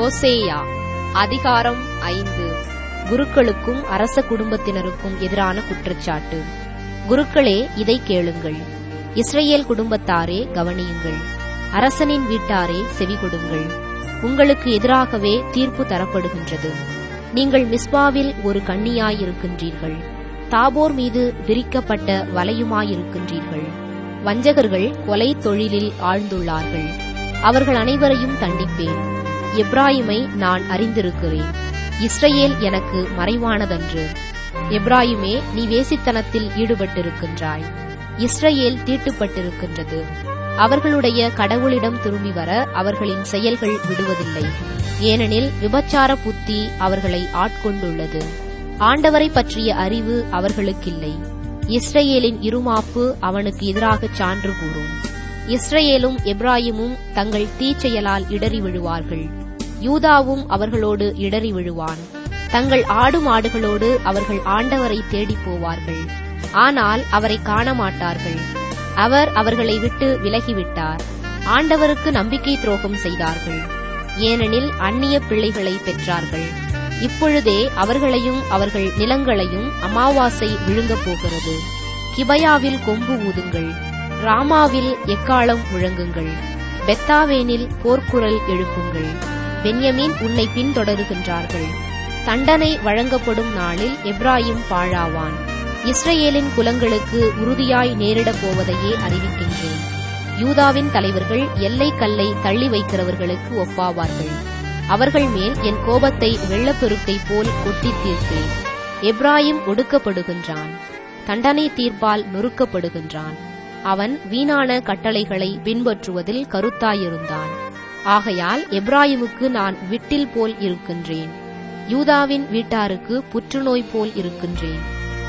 ஓசேயா அதிகாரம் ஐந்து குருக்களுக்கும் அரச குடும்பத்தினருக்கும் எதிரான குற்றச்சாட்டு குருக்களே இதை கேளுங்கள் இஸ்ரேல் குடும்பத்தாரே கவனியுங்கள் அரசனின் வீட்டாரே செவிகொடுங்கள் உங்களுக்கு எதிராகவே தீர்ப்பு தரப்படுகின்றது நீங்கள் மிஸ்பாவில் ஒரு கண்ணியாயிருக்கின்றீர்கள் தாபோர் மீது விரிக்கப்பட்ட வலையுமாயிருக்கின்றீர்கள் வஞ்சகர்கள் கொலை தொழிலில் ஆழ்ந்துள்ளார்கள் அவர்கள் அனைவரையும் தண்டிப்பேன் எப்ராயிமை நான் அறிந்திருக்கிறேன் இஸ்ரேல் எனக்கு மறைவானதன்று எப்ராயிமே நீ வேசித்தனத்தில் ஈடுபட்டிருக்கின்றாய் இஸ்ரேல் தீட்டுப்பட்டிருக்கின்றது அவர்களுடைய கடவுளிடம் திரும்பி வர அவர்களின் செயல்கள் விடுவதில்லை ஏனெனில் விபச்சார புத்தி அவர்களை ஆட்கொண்டுள்ளது ஆண்டவரை பற்றிய அறிவு அவர்களுக்கில்லை இஸ்ரேலின் இருமாப்பு அவனுக்கு எதிராக சான்று கூறும் இஸ்ரேலும் எப்ராயிமும் தங்கள் தீச்செயலால் இடறி விழுவார்கள் யூதாவும் அவர்களோடு இடறி விழுவான் தங்கள் ஆடு மாடுகளோடு அவர்கள் ஆண்டவரை தேடிப் போவார்கள் ஆனால் அவரை காண மாட்டார்கள் அவர் அவர்களை விட்டு விலகிவிட்டார் ஆண்டவருக்கு நம்பிக்கை துரோகம் செய்தார்கள் ஏனெனில் அந்நிய பிள்ளைகளை பெற்றார்கள் இப்பொழுதே அவர்களையும் அவர்கள் நிலங்களையும் அமாவாசை விழுங்கப் போகிறது கிபயாவில் கொம்பு ஊதுங்கள் ராமாவில் எக்காலம் முழங்குங்கள் பெத்தாவேனில் போர்க்குரல் எழுப்புங்கள் பென்யமீன் உன்னை பின்தொடருகின்றார்கள் தண்டனை வழங்கப்படும் நாளில் எப்ராயிம் பாழாவான் இஸ்ரேலின் குலங்களுக்கு உறுதியாய் நேரிடப் போவதையே அறிவிக்கின்றேன் யூதாவின் தலைவர்கள் எல்லை கல்லை தள்ளி வைக்கிறவர்களுக்கு ஒப்பாவார்கள் அவர்கள் மேல் என் கோபத்தை வெள்ளப்பெருக்கை போல் கொட்டி தீர்ப்பேன் எப்ராயிம் ஒடுக்கப்படுகின்றான் தண்டனை தீர்ப்பால் நொறுக்கப்படுகின்றான் அவன் வீணான கட்டளைகளை பின்பற்றுவதில் கருத்தாயிருந்தான் ஆகையால் எப்ராயிமுக்கு நான் விட்டில் போல் இருக்கின்றேன் யூதாவின் வீட்டாருக்கு புற்றுநோய் போல் இருக்கின்றேன்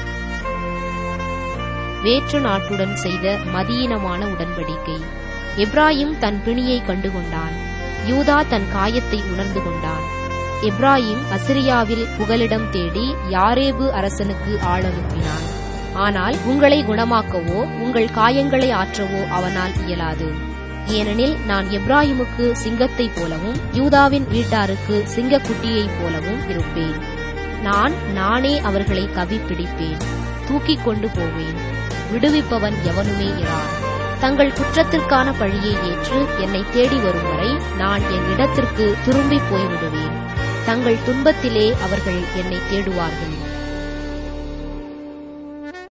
வேற்று நாட்டுடன் செய்த மதியீனமான உடன்படிக்கை எப்ராயிம் தன் பிணியை கண்டுகொண்டான் யூதா தன் காயத்தை உணர்ந்து கொண்டான் எப்ராயிம் அசிரியாவில் புகலிடம் தேடி யாரேபு அரசனுக்கு ஆள் அனுப்பினான் ஆனால் உங்களை குணமாக்கவோ உங்கள் காயங்களை ஆற்றவோ அவனால் இயலாது ஏனெனில் நான் எப்ராயிமுக்கு சிங்கத்தைப் போலவும் யூதாவின் வீட்டாருக்கு சிங்கக்குட்டியைப் போலவும் இருப்பேன் நான் நானே அவர்களை கவிப்பிடிப்பேன் தூக்கிக் கொண்டு போவேன் விடுவிப்பவன் எவனுமே இரான் தங்கள் குற்றத்திற்கான பழியை ஏற்று என்னை தேடி வரும் வரை நான் என் இடத்திற்கு திரும்பி போய்விடுவேன் தங்கள் துன்பத்திலே அவர்கள் என்னை தேடுவார்கள்